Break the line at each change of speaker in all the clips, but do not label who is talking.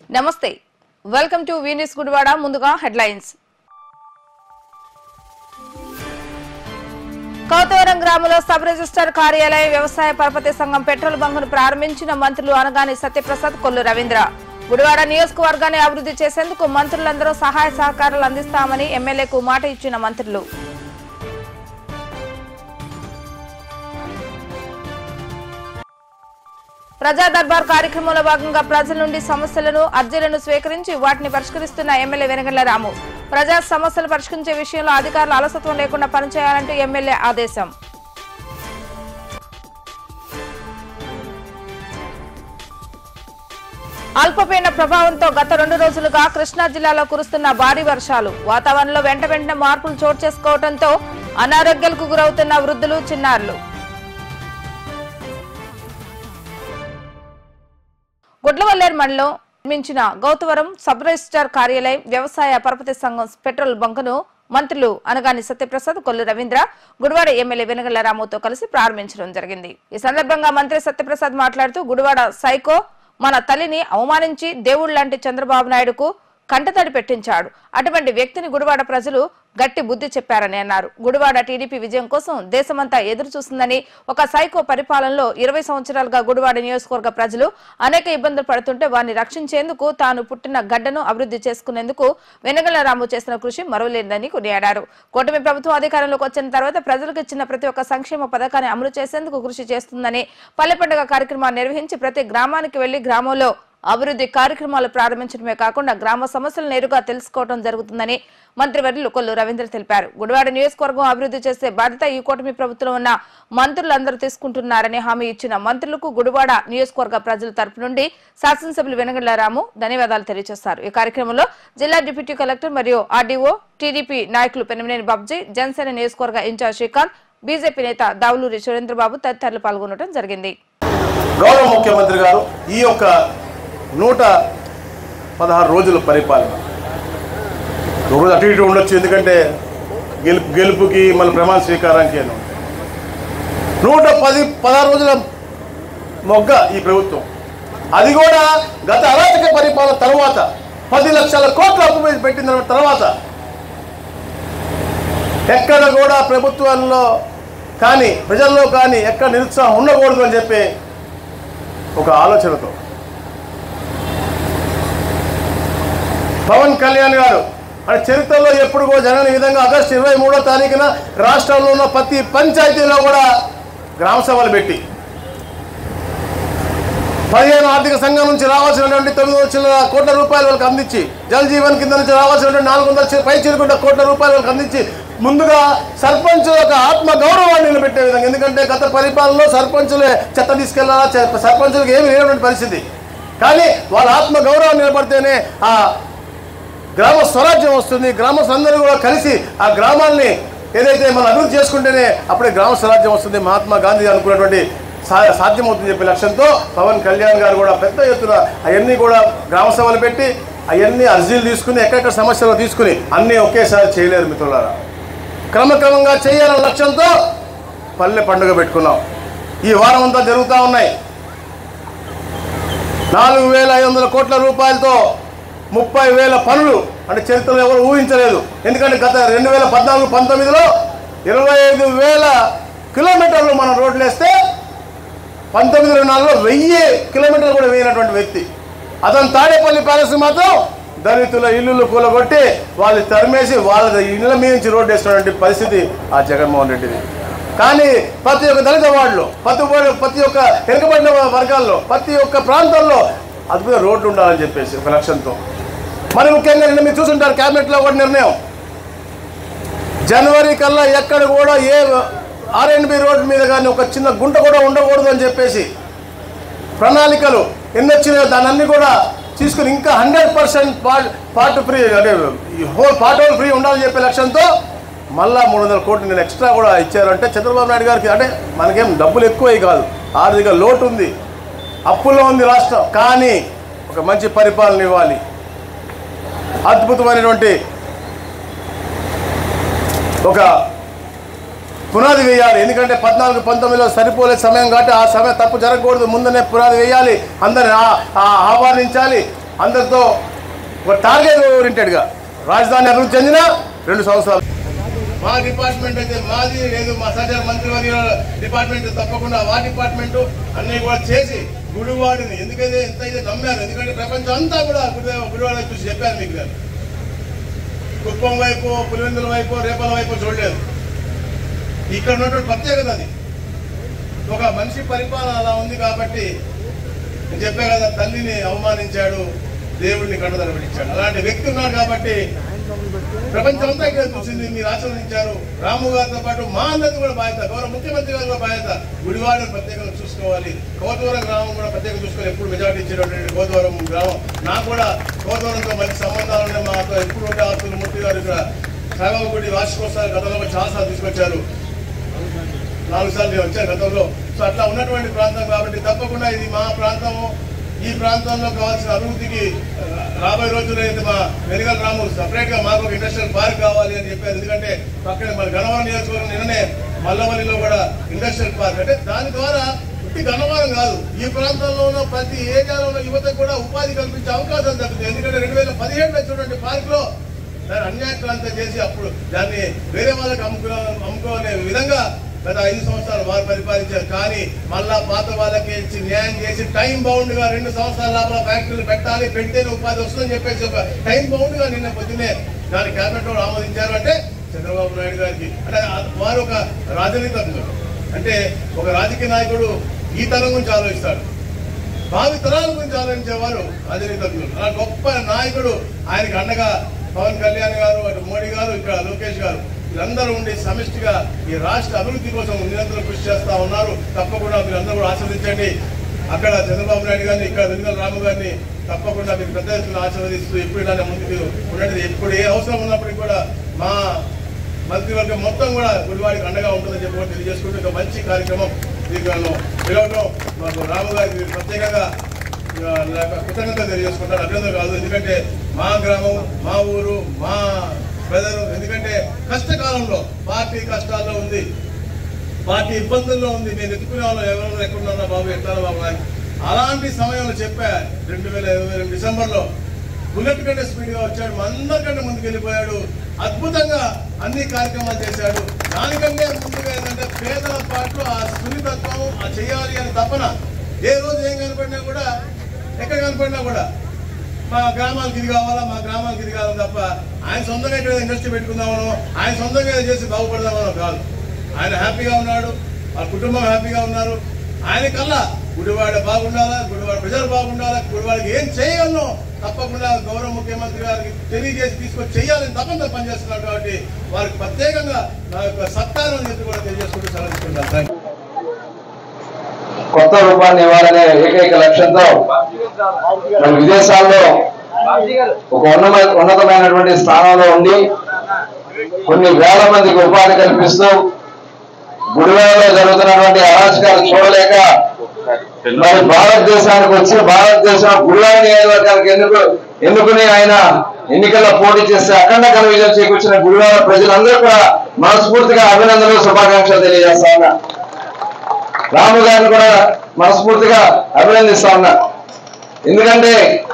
నమస్తే welcome to వీనిస్ Gudivada ముందుగా headlines Kauthavaram గ్రామంలో సబ్ రిజిస్టర్ కార్యాలయం వ్యవసాయ పరపతి సంఘం పెట్రోల్ బంకును ప్రారంభించిన మంత్రులు అనగాని సత్యప్రసాద్ కొల్లు రవీంద్ర గుడివాడ నియోజకవర్గాన్ని అభివృద్ధి చేసేందుకు మంత్రులందరూ సహాయ సహకారాలు అందిస్తామని ఎమ్మెల్యేకు మాట ఇచ్చిన మంత్రులు ప్రజా దర్బార్ కార్యక్రమంలో భాగంగా ప్రజల నుండి సమస్యలను అర్జీలను స్వీకరించి వాటిని పరిష్కరిస్తున్న ఎమ్మెల్యే వెనగళ్ల రాము ప్రజా సమస్యలు పరిష్కరించే విషయంలో అధికారులు అలసత్వం లేకుండా పనిచేయాలంటూ ఎమ్మెల్యే ఆదేశం అల్పపీడన ప్రభావంతో గత రెండు రోజులుగా కృష్ణా జిల్లాలో కురుస్తున్న భారీ వర్షాలు వాతావరణంలో వెంట వెంటనే మార్పులు చోటు చేసుకోవడంతో అనారోగ్యాలకు గురవుతున్న వృద్ధులు చిన్నారులు గుడ్లవల్లేరు మండలం నిర్మించిన గౌతవరం సబ్ రిజిస్టార్ కార్యాలయం వ్యవసాయ పరపతి సంఘం పెట్రోల్ బంకును మంత్రులు అనగాని సత్యప్రసాద్ కొల్లు రవీంద్ర గుడివాడ ఎమ్మెల్యే వెనగళ్ల రాముతో కలిసి ప్రారంభించడం జరిగింది ఈ సందర్భంగా మంత్రి సత్యప్రసాద్ మాట్లాడుతూ గుడివాడ సైకో మన తల్లిని అవమానించి దేవుళ్లాంటి చంద్రబాబు నాయుడుకు కంటతడి పెట్టించాడు అటువంటి వ్యక్తిని గుడివాడ ప్రజలు గట్టి బుద్ధి చెప్పారని అన్నారు గుడివాడ టీడీపీ విజయం కోసం దేశమంతా ఎదురు చూస్తుందని ఒక సైకో పరిపాలనలో ఇరవై సంవత్సరాలుగా గుడివాడ నియోజకవర్గ ప్రజలు అనేక ఇబ్బందులు పడుతుంటే వారిని రక్షించేందుకు తాను పుట్టిన గడ్డను అభివృద్ధి చేసుకునేందుకు వెనగల రాము చేసిన కృషి మరవలేదని కొనియాడారు కూటమి ప్రభుత్వం అధికారంలోకి వచ్చిన తర్వాత ప్రజలకు ఇచ్చిన ప్రతి ఒక్క సంక్షేమ పథకాన్ని అమలు చేసేందుకు కృషి చేస్తుందని పల్లె పండుగ కార్యక్రమాన్ని నిర్వహించి ప్రతి గ్రామానికి వెళ్లి గ్రామంలో అభివృద్ధి కార్యక్రమాలు ప్రారంభించడమే కాకుండా గ్రామ సమస్యలు నేరుగా తెలుసుకోవడం జరుగుతుందని మంత్రివర్యులు కొల్లు రవీంద్ర తెలిపారు గుడివాడ నియోజకవర్గం అభివృద్ధి చేసే బాధ్యత ఈ కూటమి ప్రభుత్వం ఉన్న మంత్రులందరూ తీసుకుంటున్నారని హామీ ఇచ్చిన మంత్రులకు గుడివాడ నియోజకవర్గ ప్రజల తరపు నుండి శాసనసభ్యులు వెనగళ్ల రాము ధన్యవాదాలు తెలియజేశారు ఈ కార్యక్రమంలో జిల్లా డిప్యూటీ కలెక్టర్ మరియు ఆర్డీఓ టీడీపీ నాయకులు పెనమనేని బాబ్జీ జనసేన నియోజకవర్గ ఇన్ఛార్జ్ శ్రీకాంత్ బీజేపీ నేత దావులూరి సురేంద్రబాబు తదితరులు పాల్గొనడం జరిగింది
గౌరవ ముఖ్యమంత్రి గారు ఈ యొక్క నూట పదహారు రోజుల పరిపాలన ఒక రోజు అటు ఇటు ఉండొచ్చు ఎందుకంటే గెలుపు గెలుపుకి మళ్ళీ ప్రమాణ స్వీకారానికి అని ఉంది. నూట పది పదహారు రోజుల మొగ్గ ఈ ప్రభుత్వం అది కూడా గత అరాచక పరిపాలన తర్వాత పది లక్షల కోట్ల అప్పు మీద పెట్టిన తర్వాత ఎక్కడ కూడా ప్రభుత్వంలో కానీ ప్రజల్లో కానీ ఎక్కడ నిరుత్సాహం ఉండకూడదు అని చెప్పి ఒక ఆలోచనతో పవన్ కళ్యాణ్ గారు అంటే చరిత్రలో ఎప్పుడు కూడా జరగని విధంగా ఆగస్టు ఇరవై మూడో తారీఖున రాష్ట్రంలో ఉన్న ప్రతి పంచాయతీలో కూడా గ్రామ సభలు పెట్టి పదిహేను ఆర్థిక సంఘం నుంచి రావాల్సినటువంటి తొమ్మిది వందల కోట్ల రూపాయలు వాళ్ళకి అందించి జల్ జీవన్ కింద నుంచి రావాల్సినటువంటి నాలుగు వందల చి- పై చిరుకుంట కోట్ల రూపాయలు వాళ్ళకి అందించి ముందుగా సర్పంచ్ యొక్క ఆత్మ గౌరవాన్ని నిలబెట్టే విధంగా ఎందుకంటే గత పరిపాలనలో సర్పంచులే చెత్త తీసుకెళ్లాలా చె- సర్పంచులకు ఏమీ లేనటువంటి పరిస్థితి కానీ వాళ్ళ ఆత్మ గౌరవం నిలబడితేనే ఆ గ్రామ స్వరాజ్యం వస్తుంది గ్రామస్తులందరూ కూడా కలిసి ఆ గ్రామాల్ని ఏదైతే మనం అభివృద్ధి చేసుకుంటేనే అప్పుడే గ్రామ స్వరాజ్యం వస్తుంది మహాత్మా గాంధీ అనుకున్నటువంటి సా సాధ్యమవుతుంది చెప్పే లక్ష్యంతో పవన్ కళ్యాణ్ గారు కూడా పెద్ద ఎత్తున అవన్నీ కూడా గ్రామ సభలు పెట్టి అవన్నీ అర్జీలు తీసుకుని ఎక్కడెక్కడ సమస్యలు తీసుకుని అన్నీ ఒకేసారి చేయలేరు మిత్రులారా క్రమక్రమంగా చేయాలన్న లక్ష్యంతో పల్లె పండుగ పెట్టుకున్నాం ఈ వారం అంతా జరుగుతూ ఉన్నాయి నాలుగు వేల ఐదు వందల కోట్ల రూపాయలతో ముప్పై వేల పనులు అంటే చరిత్రలో ఎవరు ఊహించలేదు ఎందుకంటే గత రెండు వేల పద్నాలుగు పంతొమ్మిదిలో ఇరవై ఐదు వేల కిలోమీటర్లు మనం రోడ్లు వేస్తే పంతొమ్మిది ఇరవై నాలుగులో వెయ్యి కిలోమీటర్లు కూడా వేయనటువంటి వ్యక్తి అతను తాడేపల్లి ప్యాలెస్ మాత్రం దళితుల ఇల్లులు కూలగొట్టి వాళ్ళు తరిమేసి వాళ్ళ ఇళ్ళ మీద నుంచి రోడ్డు వేసినటువంటి పరిస్థితి ఆ జగన్మోహన్ రెడ్డిది కానీ ప్రతి ఒక్క దళిత వార్డులో ప్రతి ఒక్క- ప్రతి ఒక్క వెనుకబడిన వర్గాల్లో ప్రతి ఒక్క ప్రాంతంలో అద్భుత రోడ్లు ఉండాలని చెప్పేసి ఒక లక్ష్యంతో మరి ముఖ్యంగా నిన్న మీరు చూసుంటారు క్యాబినెట్లో ఒక నిర్ణయం జనవరి కల్లా ఎక్కడ కూడా ఏ ఆర్ఎన్బి రోడ్డు మీద కానీ ఒక చిన్న గుంట కూడా ఉండకూడదు అని చెప్పేసి ప్రణాళికలు ఎన్ని వచ్చినాయో దాన్ని అన్ని కూడా తీసుకుని ఇంకా hundred percent part part free అంటే ఈ హోల్ పార్ట్ హోల్ ఫ్రీ ఉండాలని చెప్పే లక్ష్యంతో మళ్ళా మూడు వందల కోట్లు నేను ఎక్స్ట్రా కూడా ఇచ్చారంటే చంద్రబాబు నాయుడు గారికి అంటే మనకేం డబ్బులు ఎక్కువే కాదు ఆర్థిక లోటు ఉంది అప్పుల్లో ఉంది రాష్ట్రం కానీ ఒక మంచి పరిపాలన ఇవ్వాలి అద్భుతమైనటువంటి ఒక పునాది వేయాలి ఎందుకంటే పద్నాలుగు పంతొమ్మిదిలో సరిపోలే సమయం కాబట్టి ఆ సమయం తప్పు జరగకూడదు ముందనే పునాది వేయాలి అందరిని ఆ- ఆ ఆహ్వానించాలి అందరితో ఒక టార్గెట్ ఓరియంటెడ్గా రాజధాని అభివృద్ధి చెందిన రెండు సంవత్సరాలు మా డిపార్ట్మెంట్ అయితే మాది లేదు మా సహచార మంత్రివర్య డిపార్ట్మెంట్ తప్పకుండా వా డిపార్ట్మెంట్ అన్ని కూడా చేసి గుడివాడిని ఎందుకైతే ఎంత అయితే నమ్మారు ఎందుకంటే ప్రపంచం అంతా కూడా గుడి గుడివాడ చూసి చెప్పారు మీకు నేను కుప్పం వైపు పులివెందుల వైపు రేపల వైపు చూడలేదు ఇక్కడ ఉన్నటువంటి ప్రత్యేకత అది ఒక మనిషి పరిపాలన అలా ఉంది కాబట్టి నేను చెప్పే కదా తల్లిని అవమానించాడు దేవుడిని కన్నదల పెట్టించాడు అలాంటి వ్యక్తి ఉన్నాడు కాబట్టి ప్రపంచం అంతా ఇక్కడ చూసింది మీరు ఆశీర్వదించారు రాము గారితో పాటు మా అందరిది కూడా బాధ్యత గౌరవ ముఖ్యమంత్రి గారు కూడా బాధ్యత గుడివాడని ప్రత్యేకంగా చూసుకోవాలి కోతవరం గ్రామం కూడా ప్రత్యేకంగా చూసుకోవాలి ఎప్పుడు మెజార్టీ ఇచ్చేటటువంటి కోతవరం గ్రామం నాకు కూడా కోతవరంతో మంచి సంబంధాలు ఉన్నాయి మాతో ఎప్పుడు ఉండే ఆస్తులు మూర్తి గారు ఇక్కడ సాయిబాబా గుడి వార్షికోత్సవాలు గతంలో చాలాసార్లు తీసుకొచ్చారు నాలుగు సార్లు నేను వచ్చాను గతంలో సో అట్లా ఉన్నటువంటి ప్రాంతం కాబట్టి తప్పకుండా ఇది మా ప్రాంతము ఈ ప్రాంతంలో కావాల్సిన అభివృద్ధికి ఆ, రాబోయే రోజుల్లో అయితే మా వెనుగల రాము సపరేట్ గా మాకు ఒక ఇండస్ట్రియల్ పార్క్ కావాలి అని చెప్పారు ఎందుకంటే పక్కన మన గణవరం నియోజకవర్గం నిన్ననే మల్లవల్లిలో కూడా ఇండస్ట్రియల్ పార్క్ అంటే దాని ద్వారా ఉట్టి గణవరం కాదు ఈ ప్రాంతంలో ఉన్న ప్రతి ఏరియాలో ఉన్న యువతకు కూడా ఉపాధి కల్పించే అవకాశం దక్కుతుంది ఎందుకంటే రెండు వేల పదిహేడులో చూడండి పార్క్ లో దాన్ని అన్యాక్రాంతం చేసి అప్పుడు దాన్ని వేరే వాళ్ళకి అమ్ముకునే అమ్ముకోనే విధంగా గత ఐదు సంవత్సరాలు వారు పరిపాలించారు కానీ మళ్ళా పాత వాళ్ళకి ఇచ్చి న్యాయం చేసి టైం బౌండ్ గా రెండు సంవత్సరాల లోపల ఫ్యాక్టరీలు పెట్టాలి పెడితేనే ఉపాధి వస్తుందని చెప్పేసి ఒక టైం బౌండ్ గా నిన్న పొద్దున్నే దాని కేబినెట్ లో ఆమోదించారు అంటే చంద్రబాబు నాయుడు గారికి అంటే ఆ- వారు ఒక రాజనీతజ్ఞుడు అంటే ఒక రాజకీయ నాయకుడు ఈ తరం గురించి ఆలోచిస్తాడు భావి తరాల గురించి ఆలోచించేవారు రాజనీతజ్ఞులు అలా గొప్ప నాయకుడు ఆయనకి అండగా పవన్ కళ్యాణ్ గారు అటు మోడీ గారు ఇక్కడ లోకేష్ గారు వీళ్ళందరూ ఉండి సమిష్టిగా ఈ రాష్ట్ర అభివృద్ధి కోసం నిరంతరం కృషి చేస్తా ఉన్నారు తప్పకుండా మీరందరూ కూడా ఆశీర్వదించండి అక్కడ చంద్రబాబు నాయుడు గారిని ఇక్కడ వెనుగల రాము గారిని తప్పకుండా మీకు పెద్ద ఎత్తున ఆశీర్వదిస్తూ ఎప్పుడు ఇలానే ముందుకు ఉండండి ఎప్పుడు ఏ అవసరం ఉన్నప్పటికీ కూడా మా మంత్రివర్గం మొత్తం కూడా గుడివాడికి అండగా ఉంటుందని చెప్పి కూడా తెలియజేసుకుంటూ ఒక మంచి కార్యక్రమం దీనిలో పిలవడం మాకు రాము గారికి ప్రత్యేకంగా ఆ, నాకు కృతజ్ఞత తెలియజేసుకుంటాను అభ్యంతరం కాదు ఎందుకంటే మా గ్రామం మా ఊరు మా ప్రజలు ఎందుకంటే కష్టకాలంలో పార్టీ కష్టాల్లో ఉంది పార్టీ ఇబ్బందుల్లో ఉంది నేను ఎత్తుకునే వాళ్ళు ఎవరు ఎక్కడున్నా బాబు ఎట్లా బాబు అని అలాంటి సమయంలో చెప్పా రెండు వేల ఇరవై రెండు డిసెంబర్లో బుల్లెట్ కంటే స్పీడ్ గా వచ్చాడు మా అందరికంటే ముందుకు వెళ్ళిపోయాడు అద్భుతంగా అన్ని కార్యక్రమాలు చేశాడు దానికంటే ముందుగా ఏంటంటే పేదల పాటలు ఆ సున్నితత్వం ఆ చేయాలి అని తపన ఏ రోజు ఏం కనపడినా కూడా ఎక్కడ కనపడినా కూడా మా గ్రామాలకు ఇది కావాలా మా గ్రామాలకు ఇది కావాలని తప్ప ఆయన సొంతంగా ఇక్కడ ఇండస్ట్రీ పెట్టుకుందామనో ఆయన సొంతంగా ఏదో చేసి బాగుపడదామనో కాదు ఆయన హ్యాపీగా ఉన్నాడు వాళ్ళ కుటుంబం హ్యాపీగా ఉన్నారు ఆయన కల్లా గుడివాడ బాగుండాలా గుడివాడ ప్రజలు బాగుండాలా గుడివాడికి ఏం చేయగలను తప్పకుండా గౌరవ ముఖ్యమంత్రి గారికి తెలియజేసి తీసుకొని చేయాలని తప్పకుండా పనిచేస్తున్నారు కాబట్టి వారికి ప్రత్యేకంగా నా యొక్క సత్కారం చెప్పి కూడా తెలియజేసుకుంటూ సెలవుకుంటాను థ్యాంక్ యూ
కొత్త రూపాన్ని ఇవ్వాలనే ఏకైక లక్ష్యంతో మరి విదేశాల్లో ఒక ఉన్నమ- ఉన్నతమైనటువంటి స్థానంలో ఉండి కొన్ని వేల మందికి ఉపాధి కల్పిస్తూ గుడివాడలో జరుగుతున్నటువంటి అరాచకాలు చూడలేక మరి భారతదేశానికి వచ్చి భారతదేశం గుడివాడ నియోజకవర్గానికి ఎన్నుకు ఎన్నుకుని ఆయన ఎన్నికల్లో పోటీ చేస్తే అఖండ ఘన విజయం చేకూర్చిన గుడివాడ ప్రజలందరూ కూడా మనస్ఫూర్తిగా అభినందనలు శుభాకాంక్షలు తెలియజేస్తా ఉన్నా రాము గారిని కూడా మనస్ఫూర్తిగా అభినందిస్తా ఉన్నా ఎందుకంటే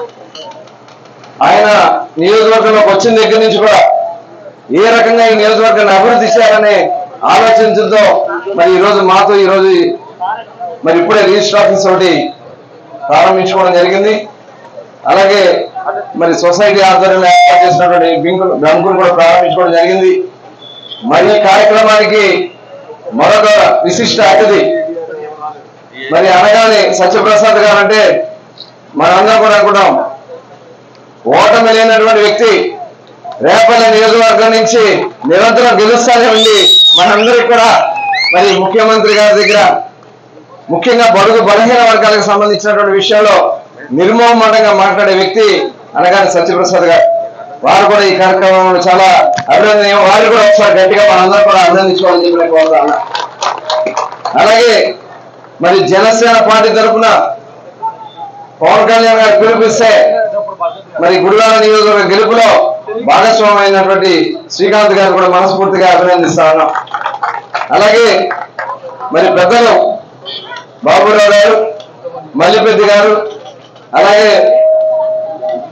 ఆయన నియోజకవర్గంలోకి వచ్చిన దగ్గర నుంచి కూడా ఏ రకంగా ఈ నియోజకవర్గాన్ని అభివృద్ధి చేయాలనే ఆలోచించడంతో మరి ఈ రోజు మాతో ఈ రోజు మరి ఇప్పుడే రిజిస్టర్ ఆఫీస్ ఒకటి ప్రారంభించుకోవడం జరిగింది అలాగే మరి సొసైటీ ఆధ్వర్యంలో ఏర్పాటు చేసినటువంటి బింకులు బ్యాంకులు కూడా ప్రారంభించుకోవడం జరిగింది మరి ఈ కార్యక్రమానికి మరొక విశిష్ట అతిథి మరి అనగానే సత్యప్రసాద్ గారు అంటే మనందరం కూడా అనుకుంటాం ఓటమి లేనటువంటి వ్యక్తి రేపల్లి నియోజకవర్గం నుంచి నిరంతరం గెలుస్తానే ఉండి మనందరికి కూడా మరి ముఖ్యమంత్రి గారి దగ్గర ముఖ్యంగా బడుగు బలహీన వర్గాలకు సంబంధించినటువంటి విషయంలో నిర్మోహమాటంగా మాట్లాడే వ్యక్తి అనగానే సత్యప్రసాద్ గారు వారు కూడా ఈ కార్యక్రమంలో చాలా అభినందనీయం వారు కూడా ఒకసారి గట్టిగా మనందరం కూడా అభినందించుకోవాలని చెప్పి నేను కోరుతా ఉన్నా. అలాగే మరి జనసేన పార్టీ తరఫున పవన్ కళ్యాణ్ గారు పిలుపిస్తే మరి గుడివాడ నియోజకవర్గ గెలుపులో భాగస్వామి అయినటువంటి శ్రీకాంత్ గారు కూడా మనస్ఫూర్తిగా అభినందిస్తా ఉన్నాం అలాగే మరి పెద్దలు బాబురావు గారు మల్లిపెద్ది గారు అలాగే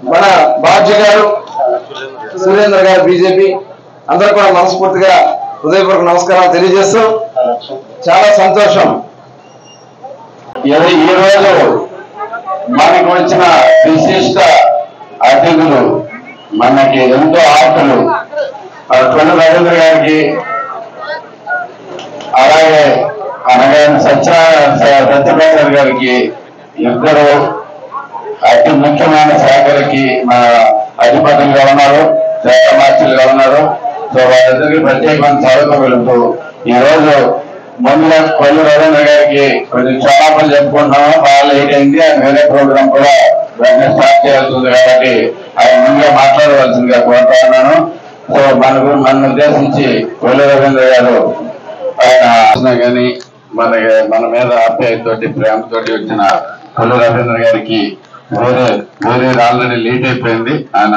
బాబ్జీ గారు సురేంద్ర గారు బీజేపీ అందరూ కూడా మనస్ఫూర్తిగా హృదయపూర్వక నమస్కారాలు తెలియజేస్తూ చాలా సంతోషం
ఇది ఈ రోజు మనకు వచ్చిన విశిష్ట అతిథులు మనకి ఎంతో ఆప్తులు ఆ తొలి రవీంద్ర గారికి అలాగే అనగానే సత్యనారాయణ సత్యప్రసాద్ గారికి ఇద్దరు అతి ముఖ్యమైన శాఖలకి మా అధిపతులుగా ఉన్నారు శాఖమార్చులుగా ఉన్నారు సో వాళ్ళిద్దరికి ప్రత్యేకమైన స్వాగతం వెళుతూ ఈ రోజు ముందుగా కొల్లు రవీంద్ర గారికి కొంచెం క్షమాపణ చెప్పుకుంటున్నాము బాగా లేట్ అయింది ఆయన వేరే ప్రోగ్రామ్ కూడా వెంటనే స్టార్ట్ చేయాల్సి ఉంది కాబట్టి ఆయన ముందుగా మాట్లాడవలసిందిగా కోరుతా ఉన్నాను సో మన గురి- మన ఉద్దేశించి కొల్లు రవీంద్ర గారు ఆయన కానీ మన మన మీద ఆప్యాయతోటి ప్రేమతోటి వచ్చిన కొల్లు రవీంద్ర గారికి వేరే వేరే ఆల్రెడీ లేట్ అయిపోయింది ఆయన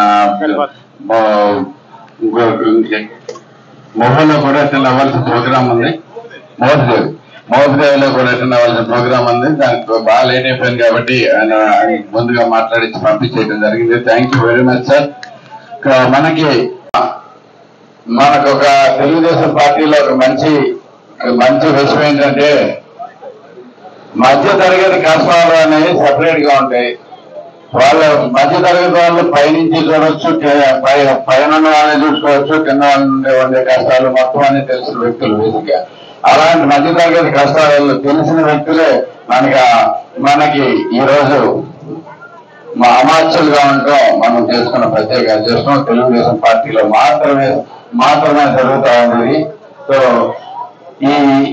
మొబైల్లో కూడా అటెండ్ అవ్వాల్సిన ప్రోగ్రామ్ ఉంది మోసదేవ్ మోసదేవిలో కూడా అటెండ్ అవ్వాల్సిన ప్రోగ్రామ్ ఉంది దానికి బాగా లేట్ అయిపోయింది కాబట్టి ఆయన ముందుగా మాట్లాడించి పంపించేయడం జరిగింది thank you very much sir మనకి మనకు ఒక తెలుగుదేశం పార్టీలో ఒక మంచి మంచి విషయం ఏంటంటే మధ్య తరగతి కష్టాలు అనేవి సెపరేట్ గా ఉంటాయి వాళ్ళ మధ్య తరగతి వాళ్ళు పైనుంచి చూడొచ్చు కి- పై పైన ఉన్న వాళ్ళని చూసుకోవచ్చు కింద ఉండే ఉండే కష్టాలు మొత్తం అన్ని తెలిసిన వ్యక్తులు బేసిక్ గా అలాంటి మధ్య తరగతి కష్టాలు తెలిసిన వ్యక్తులే మనకి ఆ- మనకి ఈ రోజు మా అమాత్యులుగా ఉండటం మనం చేసుకున్న ప్రత్యేక అదృష్టం తెలుగుదేశం పార్టీలో మాత్రమే మాత్రమే జరుగుతా ఉంది సో ఈ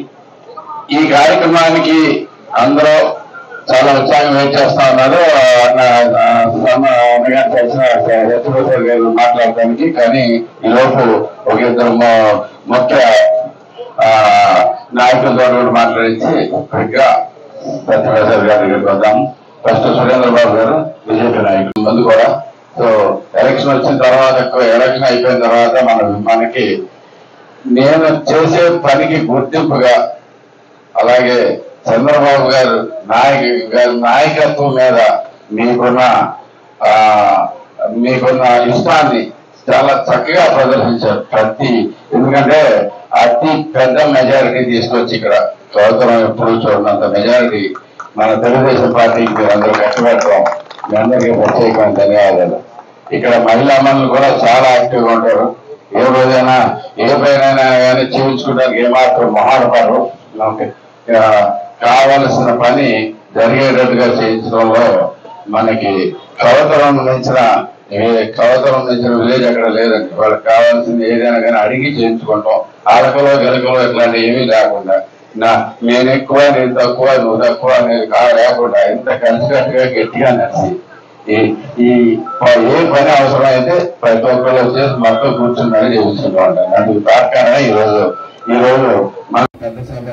ఈ కార్యక్రమానికి అందరూ చాలా ఉత్సాహం వెయిట్ చేస్తా ఉన్నారు ఆ, నా- నా సమ- అన్నగారు తెలిసిన యశ్వప్రసాద్ గారు మాట్లాడటానికి కానీ ఈ లోపు ఒక ఇద్దరు ము- ముఖ్య ఆ, నాయకులతో కూడా మాట్లాడించి quickగా సత్యప్రసాద్ గారి దగ్గరికి వద్దాం ఫస్ట్ సురేంద్ర బాబు గారు బీజేపీ నాయకులు ముందు కూడా సో ఎలక్షన్ వచ్చిన తర్వాత ఎలక్షన్ అయిపోయిన తర్వాత మన మనకి నేను చేసే పనికి గుర్తింపుగా అలాగే చంద్రబాబు గారు నాయక గారి నాయకత్వం మీద మీకున్న ఆ మీకున్న ఇష్టాన్ని చాలా చక్కగా ప్రదర్శించారు ప్రతి ఎందుకంటే అతి పెద్ద మెజారిటీ తీసుకొచ్చి ఇక్కడ గౌతమ్ ఎప్పుడు చూడనంత మెజారిటీ మన తెలుగుదేశం పార్టీకి మీరు అందరూ కట్టుబెట్టడం మీ అందరికీ ప్రత్యేకమైన ధన్యవాదాలు ఇక్కడ మహిళా మనులు కూడా చాలా యాక్టివ్గా ఉంటారు ఏ రోజైనా ఏ పైన కానీ చేయించుకోవడానికి ఏమాత్రం మొహాడపడరు మనకి, ఆ, కావలసిన పని జరిగేటట్టుగా చేయించడంలో మనకి కవతరం మించిన ఏ- కవతరం మించిన విలేజ్ అక్కడ లేదండి వాళ్ళకి కావాల్సింది ఏదైనా కానీ అడిగి చేయించుకుంటాం అలకలో గెలకలో ఇట్లాంటివి ఏమీ లేకుండా నా నేను ఎక్కువ నేను తక్కువ నువ్వు తక్కువ అనేది కా లేకుండా ఎంత కలిసికట్టుగా గట్టిగా నడిచి ఈ ఈ ప- ఏ పని అవసరం అయితే ప్రతి ఒక్కరు వచ్చేసి మొత్తం కూర్చున్నాడు చేస్తుంటూ ఉంటాను అందుకు తాత్కాలంగా ఈ రోజు ఈ రోజు మన పెద్ద సభ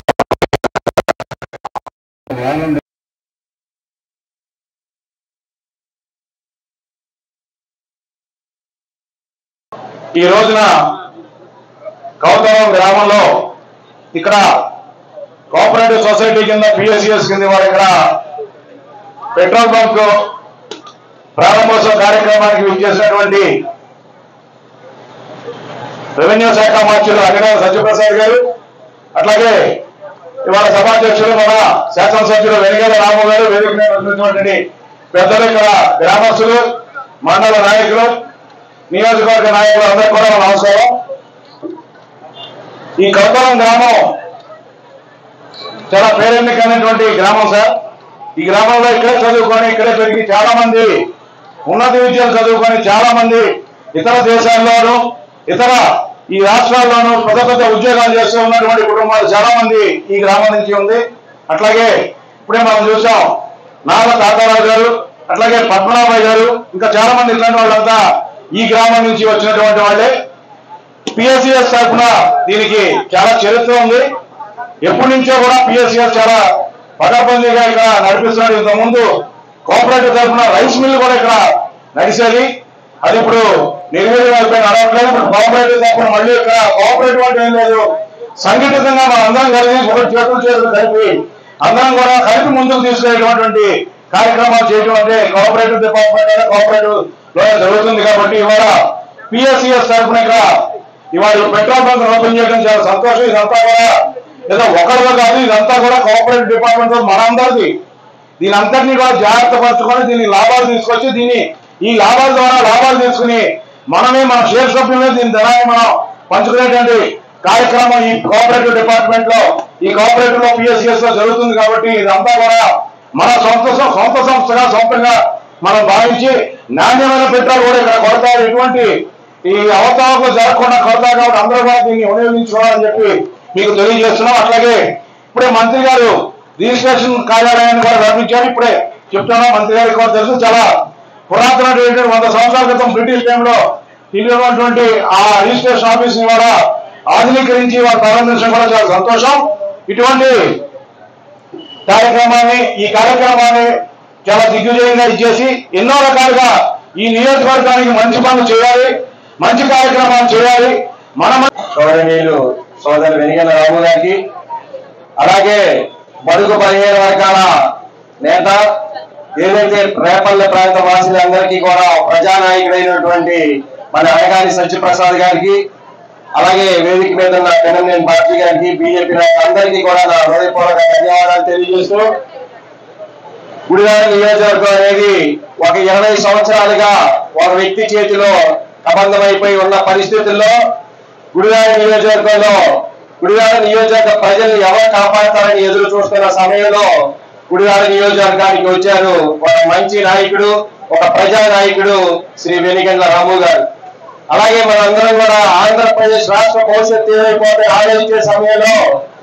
వాళ్ళని
ఈ రోజున కౌతలం గ్రామంలో ఇక్కడ కోఆపరేటివ్ సొసైటీ కింద పిఎస్సిఎస్ కింద వారు ఇక్కడ పెట్రోల్ బంక్ ప్రారంభోత్సవ కార్యక్రమానికి విచ్చేసినటువంటి రెవెన్యూ శాఖ మార్చులు అధికారి సత్యప్రసాద్ గారు అట్లాగే ఇవాళ సభాధ్యక్షులు మన శాసనసభ్యులు వెనుగల రాము గారు వేదిక మీద ఉన్నటువంటి పెద్దలు ఇక్కడ గ్రామస్తులు మండల నాయకులు నియోజకవర్గ నాయకులు అందరూ కూడా నమస్కారం ఈ కౌతలం గ్రామం చాలా పేరెన్నికైనటువంటి గ్రామం సార్ ఈ గ్రామంలో ఇక్కడే చదువుకొని ఇక్కడే పెరిగి చాలా మంది ఉన్నత విద్యలు చదువుకొని చాలా మంది ఇతర దేశాల్లోనూ ఇతర ఈ రాష్ట్రాల్లోనూ పెద్ద పెద్ద ఉద్యోగాలు చేస్తూ ఉన్నటువంటి కుటుంబాలు చాలా మంది ఈ గ్రామం నుంచి ఉంది అట్లాగే ఇప్పుడే మనం చూసాం నాగ తాతారావు గారు అట్లాగే పద్మనాభయ్య గారు ఇంకా చాలా మంది ఇట్లాంటి వాళ్ళంతా ఈ గ్రామం నుంచి వచ్చినటువంటి వాళ్ళే పిఎస్సిఎస్ తరఫున దీనికి చాలా చరిత్ర ఉంది ఎప్పటి నుంచో కూడా పిఎస్సిఎస్ చాలా పకడ్బందీగా ఇక్కడ నడిపిస్తున్నాడు ఇంతకుముందు కోఆపరేటివ్ తరఫున రైస్ మిల్ కూడా ఇక్కడ నడిచేది అది ఇప్పుడు నిర్వీర్యం అయిపోయి నడవట్లేదు ఇప్పుడు కోఆపరేటివ్ తరఫున మళ్ళీ ఇక్కడ కోఆపరేటివ్ అంటే ఏం లేదు సంఘటితంగా మనం అందరం కలిసి ఒకటి చేతులు చేతులు కలిపి అందరం కూడా కలిపి ముందుకు తీసుకెళ్ళేటటువంటి
కార్యక్రమాలు చేయడం అంటే కోఆపరేటివ్ డిపార్ట్మెంట్ అయినా కోఆపరేటివ్ లో జరుగుతుంది కాబట్టి ఇవాళ పిఎస్సిఎస్ తరఫున ఇక్కడ ఇవాళ ఈ పెట్రోల్ బంక్ ఓపెన్ చేయడం చాలా సంతోషం ఇదంతా కూడా ఏదో ఒకరిలో కాదు ఇదంతా కూడా కోఆపరేటివ్ డిపార్ట్మెంట్ మనందరిది దీని అంతటినీ కూడా జాగ్రత్త పరచుకొని దీని లాభాలు తీసుకొచ్చి దీన్ని ఈ లాభాల ద్వారా లాభాలు తీసుకుని మనమే మన షేర్ సభ్యులనే దీని ధనాన్ని మనం పంచుకునేటువంటి కార్యక్రమం ఈ కోఆపరేటివ్ డిపార్ట్మెంట్ లో ఈ కోఆపరేటివ్ లో పిఎస్సిఎస్ లో జరుగుతుంది కాబట్టి ఇదంతా కూడా మన సొంత సం- సొంత సంస్థగా సొంతంగా మనం భావించి నాణ్యమైన పెట్రోల్ కూడా ఇక్కడ కొడతారు ఎటువంటి ఈ అవతావకు జరగకుండా కొడతారు కాబట్టి అందరూ కూడా దీన్ని వినియోగించుకోవాలని చెప్పి మీకు తెలియజేస్తున్నాం అట్లాగే ఇప్పుడే మంత్రి గారు రిజిస్ట్రేషన్ కార్యాలయాన్ని కూడా నిర్మించారు ఇప్పుడే చెప్తున్నా మంత్రి గారికి కూడా తెలుసు చాలా పురాతనటువంటి వంద సంవత్సరాల క్రితం బ్రిటిష్ టైంలో తెలియనటువంటి ఆ రిజిస్ట్రేషన్ ఆఫీస్ ని కూడా ఆధునీకరించి వారు ప్రారంభించడం కూడా చాలా సంతోషం ఇటువంటి కార్యక్రమాన్ని ఈ కార్యక్రమాన్ని చాలా దిగ్విజయంగా ఇచ్చేసి ఎన్నో రకాలుగా ఈ నియోజకవర్గానికి మంచి పనులు చేయాలి మంచి కార్యక్రమాలు చేయాలి మన
గౌరవనీయులు సోదరు వెనిగల రాము గారికి అలాగే బడుగు పదిహేను వర్గాల నేత ఏదైతే రేపల్లె ప్రాంత వాసులందరికీ కూడా ప్రజానాయకుడైనటువంటి మన అనగాని సత్యప్రసాద్ గారికి అలాగే వేదిక మీద ఉన్న పెనమనేని పార్టీ గారికి బీజేపీ నాయకులందరికీ కూడా నా హృదయపూర్వక ధన్యవాదాలు తెలియజేస్తూ గుడివాడ నియోజకవర్గం అనేది ఒక ఇరవై సంవత్సరాలుగా ఒక వ్యక్తి చేతిలో కబంధమైపోయి ఉన్న పరిస్థితుల్లో గుడివాడ నియోజకవర్గంలో గుడివాడ నియోజకవర్గ ప్రజలు ఎవరు కాపాడతారని ఎదురు చూస్తున్న సమయంలో గుడివాడ నియోజకవర్గానికి వచ్చారు ఒక మంచి నాయకుడు ఒక ప్రజా నాయకుడు శ్రీ వెనిగండ్ల రాము గారు అలాగే మనందరం కూడా ఆంధ్రప్రదేశ్ రాష్ట్ర భవిష్యత్తు ఏమైపోతే ఆలోచించే సమయంలో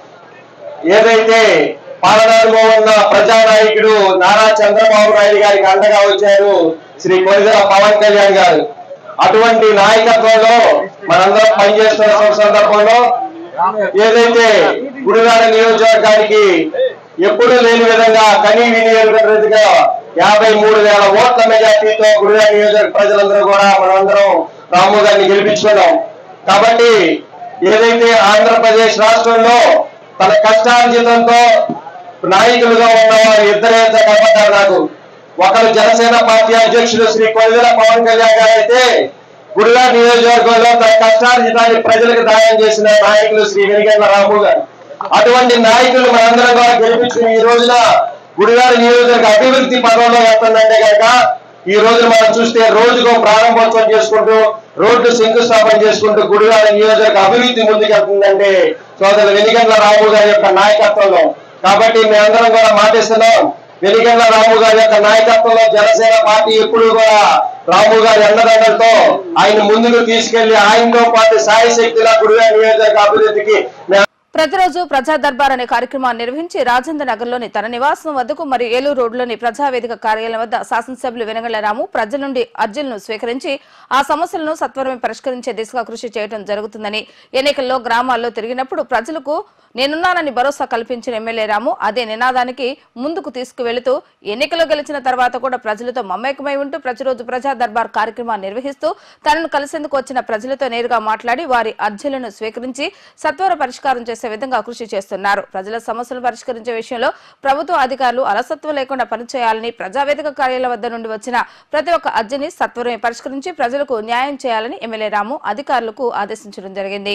ఏదైతే పాలనాడులో ఉన్న ప్రజానాయకుడు నారా చంద్రబాబు నాయుడు గారికి అండగా వచ్చారు శ్రీ కొరిదల పవన్ కళ్యాణ్ గారు అటువంటి నాయకత్వంలో మనందరం పనిచేస్తున్న సందర్భంలో ఏదైతే గుడివాడ నియోజకవర్గానికి ఎప్పుడూ లేని విధంగా కనీ వినియోగగా యాభై మూడు వేల ఓట్ల మెజార్టీతో గుడివాడ నియోజకవర్గ ప్రజలందరూ కూడా మనందరం రాము గారిని గెలిపించుకున్నాం కాబట్టి ఏదైతే ఆంధ్రప్రదేశ్ రాష్ట్రంలో తన కష్టార్జితంతో నాయకులుగా ఉన్నవారు ఇద్దరే కనబడ్డారు నాకు ఒకరు జనసేన పార్టీ అధ్యక్షుడు శ్రీ కొనిదెల పవన్ కళ్యాణ్ గారు అయితే గుడిలా నియోజకవర్గంలో తన కష్టార్జితాన్ని ప్రజలకు దానం చేసిన నాయకులు శ్రీ వెనిగండ్ల రాము గారు అటువంటి నాయకులు మనందరం కూడా గెలిపించిన ఈ రోజున గుడివాడ నియోజకవర్గ అభివృద్ధి పదంలో వెళ్తుందంటే కనుక ఈ రోజు మనం చూస్తే రోజుకో ప్రారంభోత్సవం చేసుకుంటూ రోడ్డు శంకుస్థాపన చేసుకుంటూ గుడివాడ నియోజకవర్గ అభివృద్ధి ముందుకెళ్తుందంటే సోదరు వెనిగండ్ల రాము గారి యొక్క నాయకత్వంలో కాబట్టి మేమందరం కూడా మాటిస్తున్నాం వెనిగండ్ల రాము గారి యొక్క నాయకత్వంలో జనసేన పార్టీ ఎప్పుడు కూడా రాము గారి అండదండలతో ఆయన ముందుకు తీసుకెళ్లి ఆయనతో పాటు సాయి శక్తిలా గుడివాడ నియోజకవర్గ అభివృద్ధికి మేము
ప్రతిరోజు ప్రజా దర్బార్ అనే కార్యక్రమాన్ని నిర్వహించి రాజేంద్ర నగర్లోని తన నివాసం వద్దకు మరియు ఏలూరు రోడ్లోని ప్రజావేదిక కార్యాలయం వద్ద శాసనసభ్యులు వెనగళ్ల రాము ప్రజల నుండి అర్జీలను స్వీకరించి ఆ సమస్యలను సత్వరమే పరిష్కరించే దిశగా కృషి చేయడం జరుగుతుందని ఎన్నికల్లో గ్రామాల్లో తిరిగినప్పుడు ప్రజలకు నేనున్నానని భరోసా కల్పించిన ఎమ్మెల్యే రాము అదే నినాదానికి ముందుకు తీసుకువెళుతూ ఎన్నికల్లో గెలిచిన తర్వాత కూడా ప్రజలతో మమేకమై ఉంటూ ప్రతిరోజు ప్రజా దర్బార్ కార్యక్రమాన్ని నిర్వహిస్తూ తనను కలిసేందుకు వచ్చిన ప్రజలతో నేరుగా మాట్లాడి వారి అర్జీలను స్వీకరించి సత్వర పరిష్కారం చేసే విధంగా కృషి చేస్తున్నారు ప్రజల సమస్యలు పరిష్కరించే విషయంలో ప్రభుత్వ అధికారులు అలసత్వం లేకుండా పనిచేయాలని ప్రజావేదిక కార్యాలయం వద్ద నుండి వచ్చిన ప్రతి ఒక్క అర్జీని సత్వరమే పరిష్కరించి ప్రజలకు న్యాయం చేయాలని ఎమ్మెల్యే రాము అధికారులకు ఆదేశించడం జరిగింది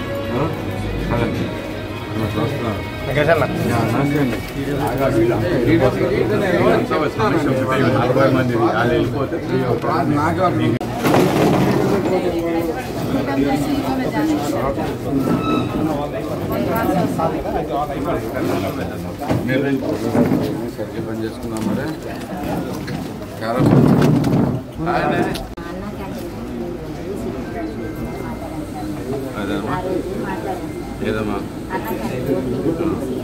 పని చేసుకున్నాం మరి అదేమ్మా ఏదమ్మా
దాని మీద ఇద్దరికి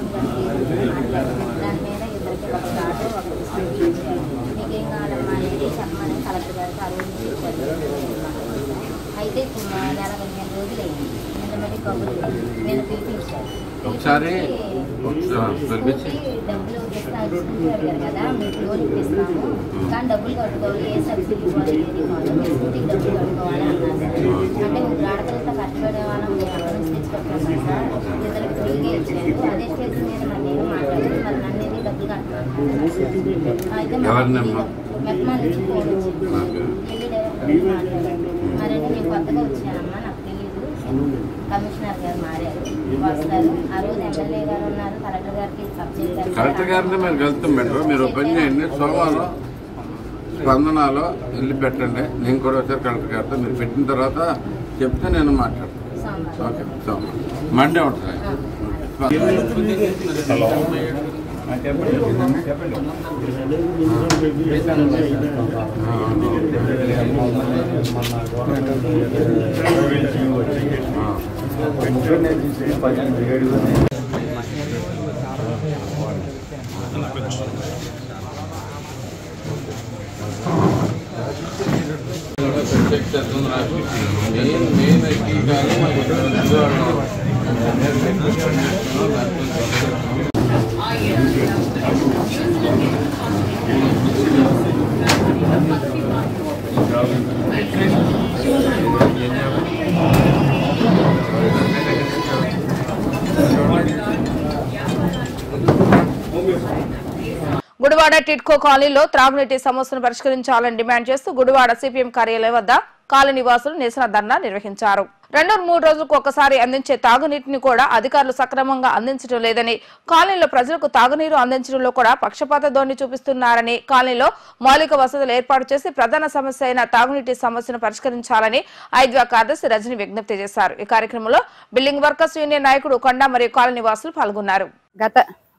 ఒక కార్డు ఒక పుస్తకం ఇచ్చారు మీకేం కావాలమ్మా అనేది చెప్పమని కలెక్టర్ గారికి ఆ రోజు ఇచ్చారు అయితే మా నెల పదిహేను రోజులు అయింది ఎంతమంది కబుర్లు నేను పిలిపించారు
ఒకసారి
పిలిపించి
పిలిపించి
డబ్బులు ఇస్తా ఇస్తుంది అడిగారు కదా మీకు లోన్ ఇప్పిస్తాము కానీ డబ్బులు కట్టుకోవాలి ఏ సబ్సిడీ ఇవ్వాలి ఏది కాదు మీ స్కూటీకి డబ్బులు కట్టుకోవాలి అన్నారు సార్ అంటే మీరు ఆడపిల్లతో కష్టపడే వాళ్ళం మీరు అక్కడ నుంచి తెచ్చుకుంటున్నాం సార్ ఇద్దరికి ఫ్రీగా ఇచ్చారు అదే స్టేజ్ మీద మరి నేను మాట్లాడి మరి నన్ను ఎందుకు డబ్బులు కట్టమన్నారు ఆ, అయితే మాకు
ఎవరినమ్మా?
మెట్మా నుంచి ఫోన్ వచ్చింది
ఓకే.
వెళ్ళి డైరెక్ట్ మాట్లాడారు మరంటే నేను కొత్తగా వచ్చానమ్మా నాకు తెలియదు కమిషనర్ గారు మారారు వస్తారు ఆ రోజు ఎమ్మెల్యే గారు ఉన్నారు కలెక్టర్ గారికి సబ్జెక్ట్
కలెక్టర్ గారిని మేము వెళ్తాం బెటర్ మీరు ఓ పని చేయండి సోమవారం స్పందనలో వెళ్ళి పెట్టండి నేను కూడా వచ్చారు కలెక్టర్ గారితో మీరు పెట్టిన తర్వాత చెప్తే నేను మాట్లాడతాను
సోమవారం
ఓకే సోమవారం మండే ఉంటుంది మెయిన్ మెయిన్ ఈ కాలం
గుడివాడ టిట్కో కాలనీలో త్రాగునీటి సమస్యను పరిష్కరించాలని డిమాండ్ చేస్తూ గుడివాడ సిపిఎం కార్యాలయం వద్ద కాలనీ వాసులు నిరసన ధర్నా నిర్వహించారు రెండు మూడు రోజులకు ఒకసారి అందించే తాగునీటిని కూడా అధికారులు సక్రమంగా అందించడం లేదని కాలనీలో ప్రజలకు తాగునీరు అందించడంలో కూడా పక్షపాత ధోరణి చూపిస్తున్నారని కాలనీలో మౌలిక వసతులు ఏర్పాటు చేసి ప్రధాన సమస్య అయిన తాగునీటి సమస్యను పరిష్కరించాలని ఐద్వా కార్యదర్శి రజని విజ్ఞప్తి చేశారు ఈ కార్యక్రమంలో బిల్డింగ్ వర్కర్స్ యూనియన్ నాయకుడు కొండ మరియు కాలనీ వాసులు పాల్గొన్నారు
గత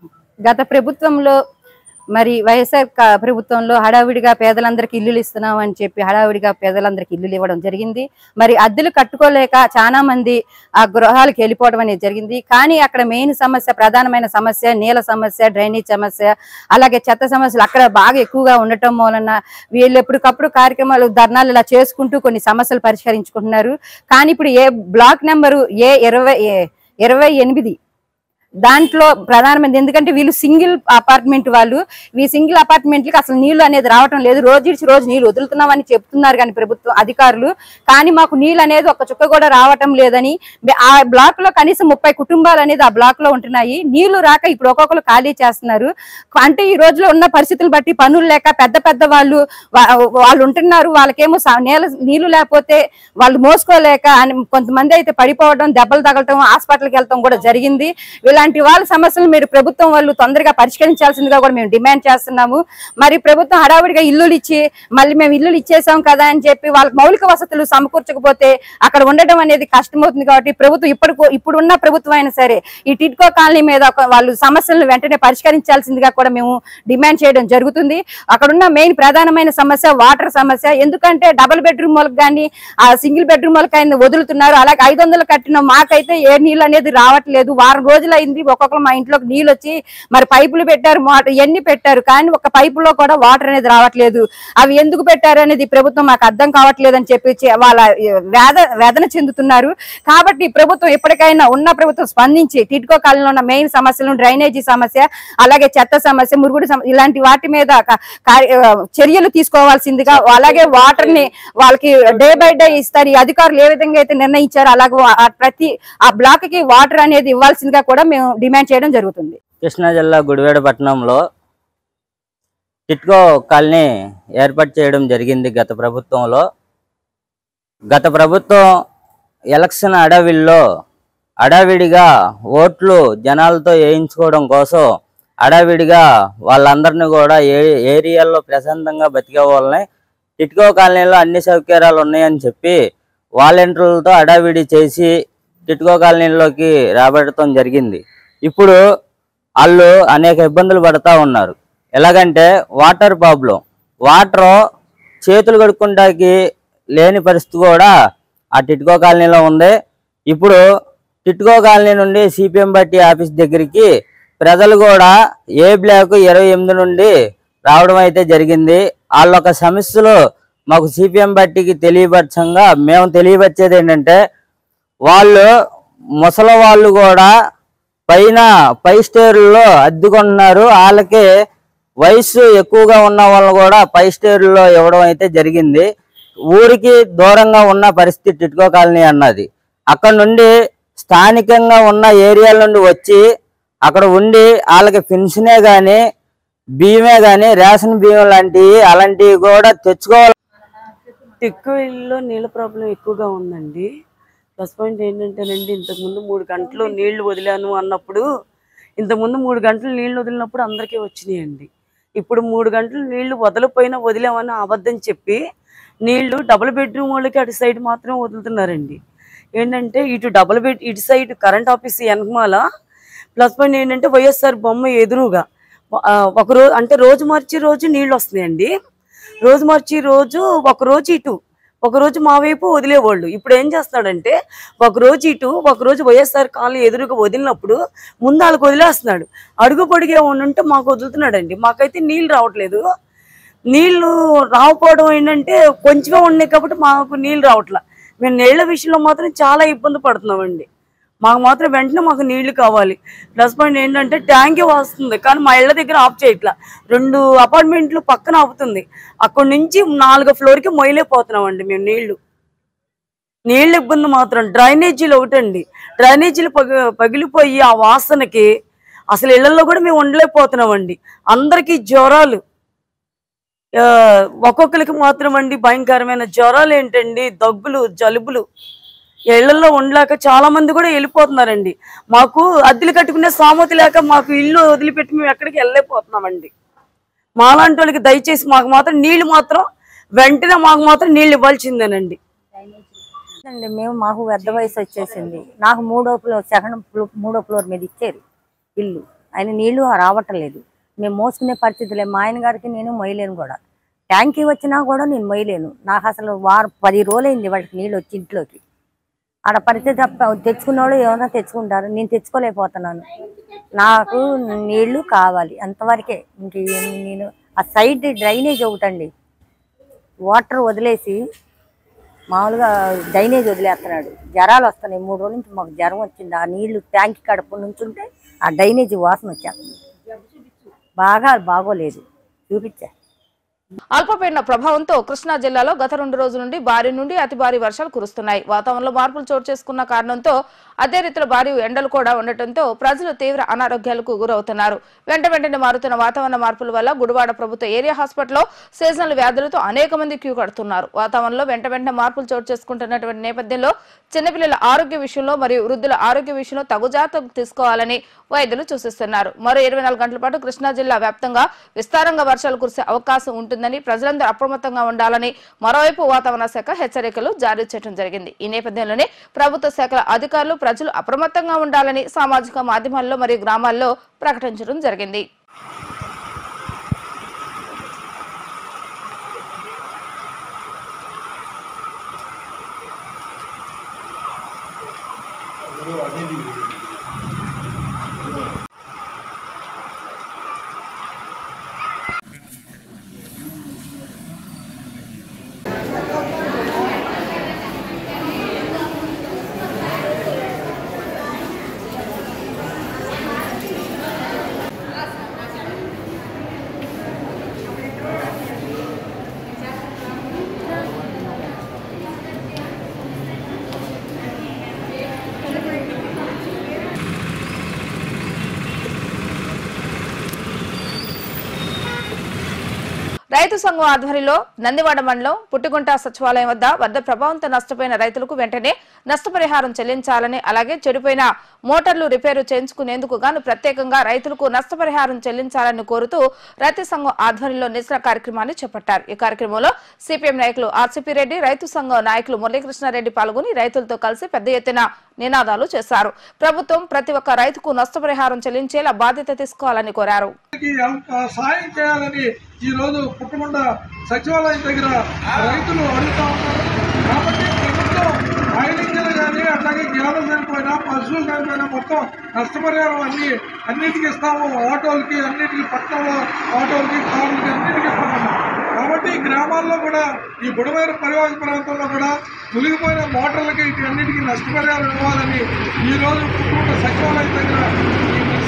గత ప్రభుత్వంలో మరి వైఎస్ఆర్ క- ప్రభుత్వంలో హడావిడిగా పేదలందరికీ ఇల్లులు ఇస్తున్నాం అని చెప్పి హడావిడిగా పేదలందరికీ ఇల్లులు ఇవ్వడం జరిగింది మరి అద్దెలు కట్టుకోలేక చాలా మంది ఆ గృహాలకు వెళ్ళిపోవడం అనేది జరిగింది కానీ అక్కడ మెయిన్ సమస్య ప్రధానమైన సమస్య నీళ్ళ సమస్య డ్రైనేజ్ సమస్య అలాగే చెత్త సమస్యలు అక్కడ బాగా ఎక్కువగా ఉండటం వలన వీళ్ళు ఎప్పటికప్పుడు కార్యక్రమాలు ధర్నాలు ఇలా చేసుకుంటూ కొన్ని సమస్యలు పరిష్కరించుకుంటున్నారు కానీ ఇప్పుడు ఏ బ్లాక్ నెంబరు ఏ ఇరవై ఏ- ఇరవై ఎనిమిది దాంట్లో ప్రధానమైనది ఎందుకంటే వీళ్ళు సింగిల్ అపార్ట్మెంట్ వాళ్ళు ఈ సింగిల్ అపార్ట్మెంట్లకి అసలు నీళ్లు అనేది రావటం లేదు రోజు ఇడిచి రోజు నీళ్లు వదులుతున్నామని చెప్తున్నారు కానీ ప్రభుత్వం అధికారులు కానీ మాకు నీళ్ళు అనేది ఒక చుక్క కూడా రావటం లేదని బె- ఆ బ్లాక్ లో కనీసం ముప్పై కుటుంబాలు అనేది ఆ బ్లాక్ లో ఉంటున్నాయి నీళ్లు రాక ఇప్పుడు ఒక్కొక్కరు ఖాళీ చేస్తున్నారు అంటే ఈ రోజులో ఉన్న పరిస్థితులు బట్టి పనులు లేక పెద్ద పెద్ద వాళ్ళు వా- వాళ్ళు ఉంటున్నారు వాళ్ళకేమో స- నేల నీళ్లు లేకపోతే వాళ్ళు మోసుకోలేక అని కొంతమంది అయితే పడిపోవడం దెబ్బలు తగలటం హాస్పిటల్కి వెళ్ళటం కూడా జరిగింది ఇలాంటి వాళ్ళ సమస్యలు మీరు ప్రభుత్వం వాళ్ళు తొందరగా పరిష్కరించాల్సిందిగా కూడా మేము డిమాండ్ చేస్తున్నాము మరి ప్రభుత్వం హడావుడిగా ఇల్లులు ఇచ్చి మళ్ళీ మేము ఇల్లులు ఇచ్చేసాం కదా అని చెప్పి వాళ్ళకి మౌలిక వసతులు సమకూర్చకపోతే అక్కడ ఉండడం అనేది కష్టమవుతుంది కాబట్టి ప్రభుత్వం ఇప్పుడు ఇప్పుడు ఉన్న ప్రభుత్వం అయినా సరే ఈ టిట్కో కాలనీ మీద ఒక- వాళ్ళు సమస్యలను వెంటనే పరిష్కరించాల్సిందిగా కూడా మేము డిమాండ్ చేయడం జరుగుతుంది అక్కడ ఉన్న మెయిన్ ప్రధానమైన సమస్య వాటర్ సమస్య ఎందుకంటే డబుల్ బెడ్రూమ్ వాళ్ళకి కానీ ఆ సింగిల్ బెడ్రూమ్ వాళ్ళకి ఆయన వదులుతున్నారు అలాగే ఐదు వందలు కట్టిన మాకైతే ఏ నీళ్ళు అనేది రావట్లేదు వారం రోజులు అయింది ఒక్కొక్కరు మా ఇంట్లోకి నీళ్ళు వచ్చి మరి పైపులు పెట్టారు మోటార్ ఇవన్నీ పెట్టారు కానీ ఒక పైపులో కూడా వాటర్ అనేది రావట్లేదు అవి ఎందుకు పెట్టారు అనేది ప్రభుత్వం మాకు అర్థం కావట్లేదు అని చెప్పి చే- వాళ్ళ ఏ, వేద వేదన చెందుతున్నారు కాబట్టి ప్రభుత్వం ఎప్పటికైనా ఉన్న ప్రభుత్వం స్పందించి టిట్కో కాలంలో ఉన్న మెయిన్ సమస్యలను డ్రైనేజీ సమస్య అలాగే చెత్త సమస్య మురుగుడు సమస్య ఇలాంటి వాటి మీద క- కార్య- ఆ, చర్యలు తీసుకోవాల్సిందిగా అలాగే వాటర్ ని వాళ్ళకి డే బై డే ఇస్తారు ఈ అధికారులు ఏ విధంగా అయితే నిర్ణయించారో అలాగే వా- ఆ ప్రతి ఆ బ్లాక్ కి వాటర్ అనేది ఇవ్వాల్సిందిగా కూడా మేము డిమాండ్ చేయడం జరుగుతుంది
కృష్ణా జిల్లా గుడివాడ పట్టణంలో టిట్కో కాలనీ ఏర్పాటు చేయడం జరిగింది గత ప్రభుత్వంలో గత ప్రభుత్వం ఎలక్షన్ అడవిల్లో అడావిడిగా ఓట్లు జనాలతో వేయించుకోవడం కోసం అడావిడిగా వాళ్ళందరినీ కూడా ఏ ఏరియాల్లో ప్రశాంతంగా బతికే వాళ్ళని టిట్కో కాలనీలో అన్ని సౌకర్యాలు ఉన్నాయని చెప్పి వాలంటీర్లతో అడావిడి చేసి టిట్కో కాలనీలోకి రాబడటం జరిగింది ఇప్పుడు వాళ్ళు అనేక ఇబ్బందులు పడతా ఉన్నారు ఎలాగంటే వాటర్ ప్రాబ్లం వాటర్ చేతులు కడుక్కుంటాకి లేని పరిస్థితి కూడా ఆ టిట్కో కాలనీలో ఉంది ఇప్పుడు టిట్కో కాలనీ నుండి సిపిఎం పార్టీ ఆఫీస్ దగ్గరికి ప్రజలు కూడా ఏ బ్లాక్ ఇరవై ఎనిమిది నుండి రావడం అయితే జరిగింది వాళ్ళ ఒక సమస్యలు మాకు సిపిఎం పార్టీకి తెలియపరచంగా మేము తెలియపరిచేది ఏంటంటే వాళ్ళు ముసలి వాళ్ళు కూడా పైన పై స్టేర్లో అద్దెకుంటున్నారు వాళ్ళకి వయసు ఎక్కువగా ఉన్న వాళ్ళు కూడా పై స్టేర్లో ఇవ్వడం అయితే జరిగింది ఊరికి దూరంగా ఉన్న పరిస్థితి టిట్కో కాలనీ అన్నది అక్కడ నుండి స్థానికంగా ఉన్న ఏరియాల నుండి వచ్చి అక్కడ ఉండి వాళ్ళకి పెన్షనే కానీ బియ్యమే కానీ రేషన్ బియ్యం లాంటివి అలాంటివి కూడా తెచ్చుకోవాలి
ఎక్కువలో నీళ్ళ ప్రాబ్లం ఎక్కువగా ఉందండి ప్లస్ పాయింట్ ఏంటంటేనండి ఇంతకుముందు మూడు గంటలు నీళ్లు వదిలాను అన్నప్పుడు ఇంతకుముందు మూడు గంటలు నీళ్లు వదిలినప్పుడు అందరికీ వచ్చినాయండి ఇప్పుడు మూడు గంటలు నీళ్లు వదలపోయినా వదిలామని అబద్ధం చెప్పి నీళ్లు డబుల్ బెడ్రూమ్ వాళ్ళకి అటు సైడ్ మాత్రం వదులుతున్నారండి ఏంటంటే ఇటు డబుల్ బెడ్ ఇటు సైడ్ కరెంట్ ఆఫీస్ వెనకమాల ప్లస్ పాయింట్ ఏంటంటే వైఎస్ఆర్ బొమ్మ ఎదురుగా ఆ, ఒక రోజు అంటే రోజు మార్చి రోజు నీళ్ళు వస్తున్నాయండి రోజు మార్చి రోజు ఒక రోజు ఇటు ఒక రోజు మా వైపు వదిలేవాళ్ళు ఇప్పుడు ఏం చేస్తున్నాడంటే ఒక రోజు ఇటు ఒక రోజు వైఎస్ఆర్ కాలు ఎదురుగా వదిలినప్పుడు ముందు వాళ్ళకి వదిలేస్తున్నాడు అడుగు పొడిగే ఉంటే మాకు వదులుతున్నాడండి మాకైతే నీళ్ళు రావట్లేదు నీళ్లు రాకపోవడం ఏంటంటే కొంచెమే ఉన్నాయి కాబట్టి మాకు నీళ్ళు రావట్లే మేము నీళ్ల విషయంలో మాత్రం చాలా ఇబ్బంది పడుతున్నామండి మాకు మాత్రం వెంటనే మాకు నీళ్లు కావాలి ప్లస్ పాయింట్ ఏంటంటే ట్యాంక్ వస్తుంది కానీ మా ఇళ్ళ దగ్గర ఆఫ్ చేయట్లా రెండు అపార్ట్మెంట్లు పక్కన ఆపుతుంది అక్కడి నుంచి నాలుగో ఫ్లోర్కి మొయ్యలేకపోతున్నామండి మేము నీళ్లు నీళ్ళ ఇబ్బంది మాత్రం డ్రైనేజీలు ఒకటండి డ్రైనేజీలు పగ పగిలిపోయి ఆ వాసనకి అసలు ఇళ్లలో కూడా మేము ఉండలేకపోతున్నామండి అందరికీ జ్వరాలు ఆ, ఒక్కొక్కరికి మాత్రం అండి భయంకరమైన జ్వరాలు ఏంటండి దగ్గులు జలుబులు ఇళ్లలో ఉండలేక చాలా మంది కూడా వెళ్ళిపోతున్నారండి మాకు అద్దెలు కట్టుకునే సామతి లేక మాకు ఇల్లు వదిలిపెట్టి మేము ఎక్కడికి వెళ్ళలేకపోతున్నామండి మాలాంటి వాళ్ళకి దయచేసి మాకు మాత్రం నీళ్లు మాత్రం వెంటనే మాకు మాత్రం నీళ్లు ఇవ్వాల్సిందేనండి
అండి మేము మాకు పెద్ద వయసు వచ్చేసింది నాకు మూడో ఫ్లోర్ సెకండ్ ఫ్లో- మూడో ఫ్లోర్ మీద ఇచ్చారు ఇల్లు ఆయన నీళ్లు రావట్లేదు మేము మోసుకునే పరిస్థితి లేదు మా ఆయన గారికి నేను మొయ్యలేను కూడా ట్యాంకీ వచ్చినా కూడా నేను మొయ్యలేను నాకు అసలు వారం పది రోజులైంది వాడికి నీళ్ళు వచ్చి ఇంట్లోకి ఆడ పరిస్థితి తప్ప తెచ్చుకున్న వాళ్ళు ఏమైనా తెచ్చుకుంటారు నేను తెచ్చుకోలేకపోతున్నాను నాకు నీళ్లు కావాలి అంతవరకే ఇంక ఏం- నేను ఆ సైడ్ డ్రైనేజ్ ఒకటండి వాటర్ వదిలేసి మామూలుగా డ్రైనేజ్ వదిలేస్తున్నాడు జ్వరాలు వస్తున్నాయి మూడు రోజుల నుంచి మాకు జ్వరం వచ్చింది ఆ నీళ్లు ట్యాంక్ కడుపు నుంచుంటే ఆ డ్రైనేజ్ వాసన వచ్చేస్తుంది బాగా బాగోలేదు చూపించా
అల్పపీడన ప్రభావంతో కృష్ణా జిల్లాలో గత రెండు రోజుల నుండి భారీ నుండి అతి భారీ వర్షాలు కురుస్తున్నాయి వాతావరణంలో మార్పులు చోటు చేసుకున్న కారణంతో అదే రీతిలో భారీ ఎండలు కూడా ఉండటంతో ప్రజలు తీవ్ర అనారోగ్యాలకు గురవుతున్నారు వెంట వెంటనే మారుతున్న వాతావరణ మార్పుల వల్ల గుడివాడ ప్రభుత్వ ఏరియా హాస్పిటల్లో సీజనల్ వ్యాధులతో అనేక మంది క్యూ కడుతున్నారు వాతావరణంలో వెంట వెంటనే మార్పులు చోటు చేసుకుంటున్నటువంటి నేపథ్యంలో చిన్నపిల్లల ఆరోగ్య విషయంలో మరియు వృద్ధుల ఆరోగ్య విషయంలో తగు జాగ్రత్తలు తీసుకోవాలని వైద్యులు సూచిస్తున్నారు మరో ఇరవై నాలుగు గంటల పాటు కృష్ణా జిల్లా వ్యాప్తంగా విస్తారంగా వర్షాలు కురిసే అవకాశం ఉంటుందని ప్రజలందరూ అప్రమత్తంగా ఉండాలని మరోవైపు వాతావరణ శాఖ హెచ్చరికలు జారీ చేయడం జరిగింది ఈ నేపథ్యంలోనే ప్రభుత్వ శాఖల అధికారులు ప్రజలు అప్రమత్తంగా ఉండాలని సామాజిక మాధ్యమాల్లో మరియు గ్రామాల్లో ప్రకటించడం జరిగింది రైతు సంఘం ఆధ్వర్యంలో నందివాడ మండలం పుట్టిగుంట సచివాలయం వద్ద వరద ప్రభావంతో నష్టపోయిన రైతులకు వెంటనే నష్టపరిహారం చెల్లించాలని అలాగే చెడిపోయిన మోటార్లు రిపేరు చేయించుకునేందుకు గాను ప్రత్యేకంగా రైతులకు నష్టపరిహారం చెల్లించాలని కోరుతూ రైతు సంఘం ఆధ్వర్యంలో నిరసన కార్యక్రమాన్ని చేపట్టారు ఈ కార్యక్రమంలో సిపిఎం నాయకులు ఆర్సిపి రెడ్డి రైతు సంఘం నాయకులు మురళీకృష్ణారెడ్డి పాల్గొని రైతులతో కలిసి పెద్ద ఎత్తున నినాదాలు చేశారు ప్రభుత్వం ప్రతి ఒక్క రైతుకు నష్టపరిహారం చెల్లించేలా బాధ్యత తీసుకోవాలని కోరారు
కి ఎంత సాయం చేయాలని ఈ రోజు పుట్టమండ సచివాలయం దగ్గర రైతులు అడుగుతా ఉన్నారు కాబట్టి ప్రభుత్వం ఆయిల్ ఇంజన్లు కానీ అట్లాగే గేదెలు చనిపోయినా పశువులు చనిపోయినా మొత్తం నష్టపరిహారం అన్ని అన్నిటికీ ఇస్తాము ఆటోలకి అన్నిటికీ పట్టణంలో ఆటోలకి కార్లకి అన్నిటికీ ఇస్తామన్నారు కాబట్టి ఈ గ్రామాల్లో కూడా ఈ బుడమైన పరివాహక ప్రాంతంలో కూడా మునిగిపోయిన మోటార్లకి వీటి అన్నిటికీ నష్టపరిహారం ఇవ్వాలని ఈ రోజు పుట్టుకుంట సచివాలయం దగ్గర ఈ నిరసన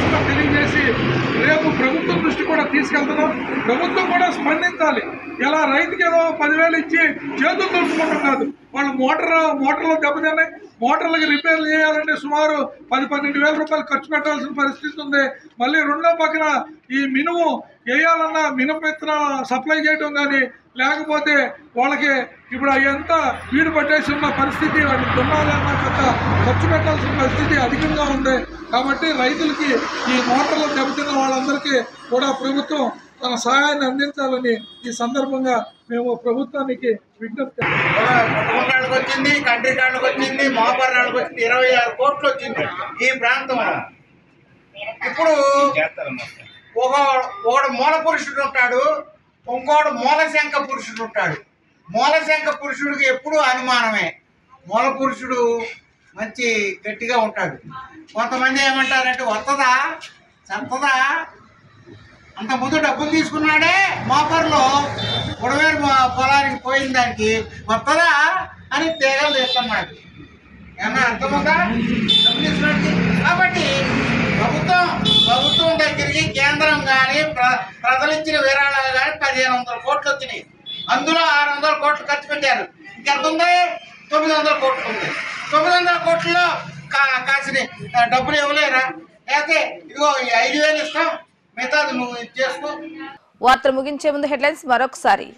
సందర్భంగా తెలియజేసి రేపు ప్రభుత్వం దృష్టి కూడా తీసుకెళ్తున్నాం ప్రభుత్వం కూడా స్పందించాలి ఎలా రైతుకి ఏదో పదివేలు ఇచ్చి చేతులు దులుపుకుంటాం కాదు వాళ్ళు మోటార్ మోటార్లు దెబ్బతిన్నాయి మోటార్లకి రిపేర్లు చేయాలంటే సుమారు పది పన్నెండు వేల రూపాయలు ఖర్చు పెట్టాల్సిన పరిస్థితి ఉంది మళ్ళీ రెండో పక్కన ఈ మినుము వేయాలన్నా మినుము విత్తనాలు సప్లై చేయడం కానీ లేకపోతే వాళ్ళకి ఇప్పుడు అయ్యంతా వీడు పట్టేసి ఉన్న పరిస్థితి వాళ్ళు దున్నాలన్నా కొంత ఖర్చు పెట్టాల్సిన పరిస్థితి అధికంగా ఉంది కాబట్టి రైతులకి ఈ మోటార్లు దెబ్బతిన్న వాళ్ళందరికీ కూడా ప్రభుత్వం తన సహాయాన్ని అందించాలని ఈ సందర్భంగా మేము ప్రభుత్వానికి విజ్ఞప్తి
కొట్టకొండకి వచ్చింది కండ్రికాళ్ళకి వచ్చింది మోపర్నాళ్ళకి వచ్చింది ఇరవై ఆరు కోట్లు వచ్చింది ఈ ప్రాంతంలో ఇప్పుడు ఒక ఒకడు మూల పురుషుడు ఉంటాడు ఇంకోడు మూలశంక పురుషుడు ఉంటాడు మూలశంక పురుషుడికి ఎప్పుడూ అనుమానమే మూల పురుషుడు మంచి గట్టిగా ఉంటాడు కొంతమంది ఏమంటారంటే వస్తుందా చత్తదా అంత ముందు డబ్బులు తీసుకున్నాడే మోపర్లో ఉడవేరు పొలానికి పోయిన దానికి వస్తుందా అని తీగలు తీస్తున్నాడు ఏమన్నా అర్థముందా డబ్బులు తీసుకున్నాడు కాబట్టి ప్రభుత్వం ప్రభుత్వం దగ్గరికి కేంద్రం కానీ ప్ర ప్రజలు ఇచ్చిన విరాళాలు కానీ పదిహేను వందల కోట్లు వచ్చినాయి అందులో ఆరు వందల కోట్లు ఖర్చు పెట్టారు ఇంకెంత ఉంది తొమ్మిది వందల కోట్లు ఉంది తొమ్మిది వందల కోట్లలో కా కాసిన ఆ, డబ్బులు ఇవ్వలేరా లేకపోతే ఇదిగో ఈ ఐదు వేలు ఇస్తాం మిగతాది నువ్వు ఇది చేసుకో
వార్తలు ముగించే ముందు హెడ్లైన్స్ మరొకసారి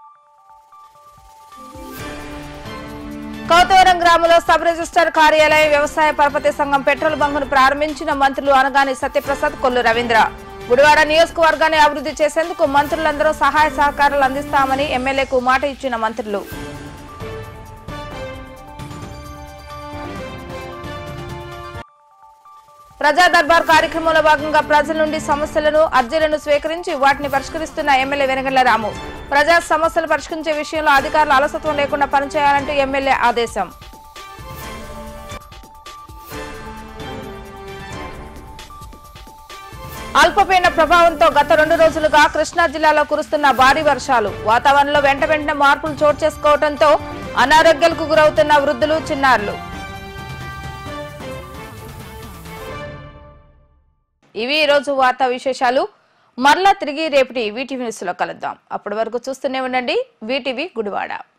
కౌతవరం గ్రామంలో సబ్ రిజిస్టర్ కార్యాలయం వ్యవసాయ పరపతి సంఘం పెట్రోల్ బంకును ప్రారంభించిన మంత్రులు అనగాని సత్యప్రసాద్ కొల్లు రవీంద్ర గుడివాడ నియోజకవర్గాన్ని అభివృద్ధి చేసేందుకు మంత్రులందరూ సహాయ సహకారాలు అందిస్తామని ఎమ్మెల్యేకు మాట ఇచ్చిన మంత్రులు ప్రజా దర్బార్ కార్యక్రమంలో భాగంగా ప్రజల నుండి సమస్యలను అర్జీలను స్వీకరించి వాటిని పరిష్కరిస్తున్న ఎమ్మెల్యే వెనగళ్ల రాము ప్రజా సమస్యలు పరిష్కరించే విషయంలో అధికారులు అలసత్వం లేకుండా పనిచేయాలంటూ ఎమ్మెల్యే ఆదేశం అల్పపీడన ప్రభావంతో గత రెండు రోజులుగా కృష్ణా జిల్లాలో కురుస్తున్న భారీ వర్షాలు వాతావరణంలో వెంట వెంటనే మార్పులు చోటు చేసుకోవడంతో అనారోగ్యాలకు గురవుతున్న వృద్ధులు చిన్నారులు ఇవి ఈ రోజు వార్తా విశేషాలు మరలా తిరిగి రేపటి వీటీవీ న్యూస్ లో కలుద్దాం అప్పటి వరకు చూస్తూనే ఉండండి వీటీవీ గుడివాడ